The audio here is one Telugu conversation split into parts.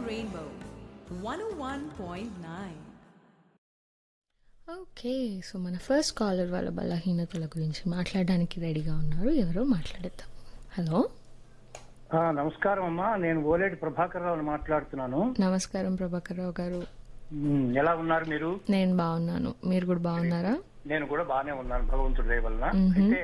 Rainbow 101.9. ఓకే సో మన ఫస్ట్ కాలర్ వాళ్ళ బలహీనతల గురించి మాట్లాడడానికి రెడీగా ఉన్నారు ఎవరో మాట్లాడేద్దాం హలో ఆ, నమస్కారం అమ్మా నేను ఓలేటి ప్రభాకర్ రావు మాట్లాడుతున్నాను నమస్కారం ప్రభాకర్ రావు గారు ఉమ్, ఎలా ఉన్నారు మీరు నేను బాగున్నాను మీరు కూడా బాగున్నారా నేను కూడా బాగానే ఉన్నాను భగవంతుడి దయ వలన అయితే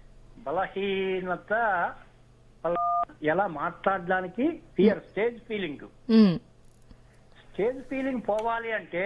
బలహీనత వల్ల ఎలా మాట్లాడడానికి fear stage feeling hmm. Stage feeling పోవాలి అంటే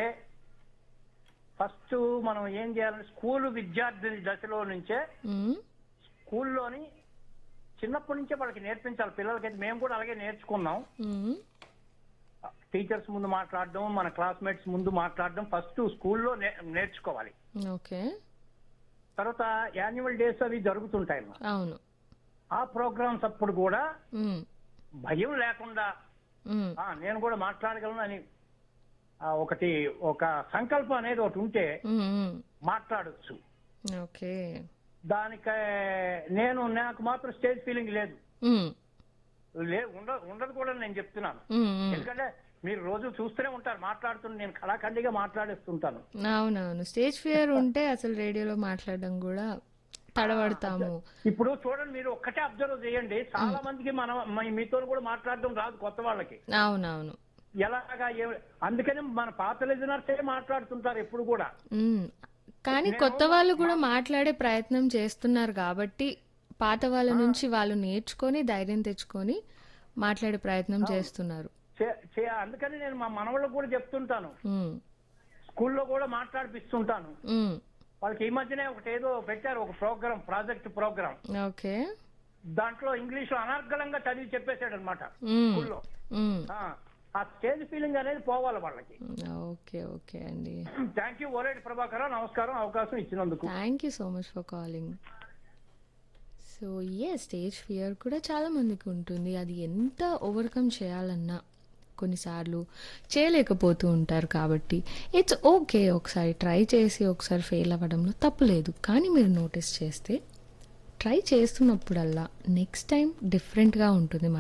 ఫస్ట్ మనం ఏం చేయాలంటే స్కూల్ విద్యార్థి దశలో నుంచే మ్మ్. స్కూల్లోని చిన్నప్పటి నుంచే వాళ్ళకి నేర్పించాలి పిల్లలకైతే మేము కూడా అలాగే నేర్చుకున్నాం మ్మ్. టీచర్స్ ముందు మాట్లాడడం మన క్లాస్మేట్స్ ముందు మాట్లాడడం ఫస్ట్ స్కూల్లో నే- నేర్చుకోవాలి ఓకే తర్వాత యాన్యువల్ డేస్ అవి జరుగుతుంటాయి అన్నమాట. అవును ఆ ప్రోగ్రామ్స్ అప్పుడు కూడా మ్మ్. భయం లేకుండా మ్మ్. ఆ, నేను కూడా మాట్లాడగలను అని ఆ, ఒకటి ఒక సంకల్పం అనేది ఒకటి ఉంటే మ్మ్. మ్మ్. మాట్లాడొచ్చు ఓకే దానికి నేను నాకు మాత్రం స్టేజ్ ఫీలింగ్ లేదు మ్మ్. లే ఉండ ఉండదు కూడా నేను చెప్తున్నాను మ్మ్. మ్మ్. ఎందుకంటే మీరు రోజు చూస్తూనే ఉంటారు మాట్లాడుతున్న నేను కళాఖండిగా మాట్లాడేస్తుంటాను అవునవును స్టేజ్ ఫియర్ ఉంటే అసలు రేడియోలో మాట్లాడడం కూడా తడబడతాము ఇప్పుడు చూడండి మీరు ఒక్కటే అబ్జర్వ్ చేయండి చాలా మందికి మనం మ- మీతో కూడా మాట్లాడడం రాదు కొత్త వాళ్ళకి అవునవును ఎలాగా ఏ- అందుకని మన పాత లిజనర్సే మాట్లాడుతుంటారు ఎప్పుడు కూడా మ్మ్. కానీ కొత్త వాళ్ళు కూడా మాట్లాడే ప్రయత్నం చేస్తున్నారు కాబట్టి పాత వాళ్ళ నుంచి వాళ్ళు నేర్చుకొని ధైర్యం తెచ్చుకొని మాట్లాడే ప్రయత్నం చేస్తున్నారు చే- చే- అందుకని నేను మా మనవాళ్ళకు కూడా చెప్తుంటాను మ్మ్. స్కూల్లో కూడా మాట్లాడిపిస్తుంటాను మ్మ్. వాళ్ళకి ఈ మధ్యనే ఒకటి ఏదో పెట్టారు ఒక ప్రోగ్రామ్ ప్రాజెక్ట్ ప్రోగ్రామ్ ఓకే దాంట్లో ఇంగ్లీష్ లో అనర్గళంగా చదివి చెప్పేశాడు అనమాట మ్మ్. స్కూల్లో మ్మ్. ఆ స్టేజ్ ఫీలింగ్ అనేది పోవాలి వాళ్ళకి ఓకే ఓకే అండి థ్యాంక్ యూ ఓరేటి ప్రభాకర్ నమస్కారం అవకాశం ఇచ్చినందుకు thank you so much for calling so a stage fear కూడా చాలా మందికి ఉంటుంది అది ఎంత ఓవర్కమ్ చేయాలన్నా కొన్నిసార్లు చేయలేకపోతూ ఉంటారు కాబట్టి ఇట్స్ ఓకే ఒకసారి ట్రై చేసి ఒకసారి ఫెయిల్ అవ్వడంలో తప్పులేదు కానీ మీరు నోటీస్ చేస్తే ట్రై చేస్తున్నప్పుడల్లా నెక్స్ట్ టైం డిఫరెంట్గా ఉంటుంది